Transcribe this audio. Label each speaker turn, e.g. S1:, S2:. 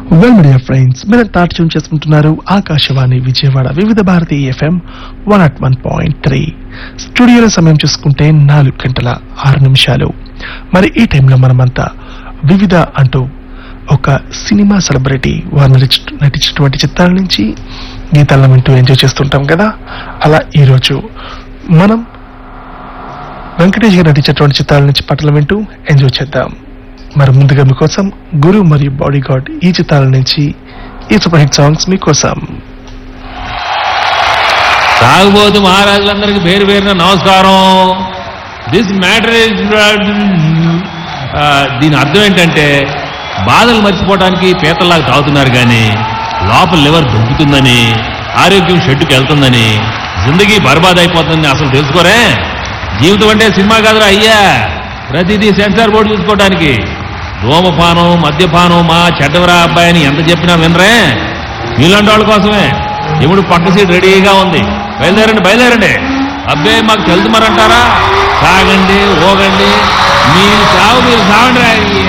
S1: Well media friends మీరు తాట్యం చేసుకుంటున్నారు Akashvani Vijayawada Vividha Bharati FM one at one point three స్టూడియోలో సమయం చూసుకుంటే నాలుగు గంటల ఆరు నిమిషాలు మరి ఈ టైంలో మనమంతా వివిధ అంటూ ఒక సినిమా సెలబ్రిటీ వారు నటించ- నటించినటువంటి చిత్రాల నుంచి గీతాలను వింటూ ఎంజాయ్ చేస్తుంటాం కదా అలా ఈరోజు మనం వెంకటేష్ గారు నటించినటువంటి చిత్రాల నుంచి పాటలు వింటూ ఎంజాయ్ చేద్దాం మరి ముందుగా మీకోసం గురు మరియు బాడీ గార్డ్ ఈ చిత్రాల నుంచి ఈ సూపర్ హిట్ సాంగ్స్ మీకోసం
S2: తాగుబోతు మహారాజులందరికీ పేరు పేరున నమస్కారం దిస్ మ్యాటర్ ఇస్ దీని అర్థం ఏంటంటే బాధలు మర్చిపోవడానికి పీతల్లాగా తాగుతున్నారు కానీ లోపల లివర్ దుబ్బుతుందని ఆరోగ్యం షెడ్డుకి వెళ్తుందని జిందగీ బర్బాద్ అయిపోతుందని అసలు తెలుసుకోరే జీవితం అంటే సినిమా కాదురా అయ్యా ప్రతిదీ సెన్సార్ బోర్డు చూసుకోవడానికి ధూమపానం మద్యపానం మా చెడ్డవరా అబ్బాయిని ఎంత చెప్పినా వినరే మీలాంటి వాళ్ళ కోసమే ఎముడు పక్క సీట్ రెడీగా ఉంది బయలుదేరండి బయలుదేరండి అబ్బే మాకు తెలుదుమరంటారా సాగండి ఓగండి మీ సాగు మీరు సాగండి రా.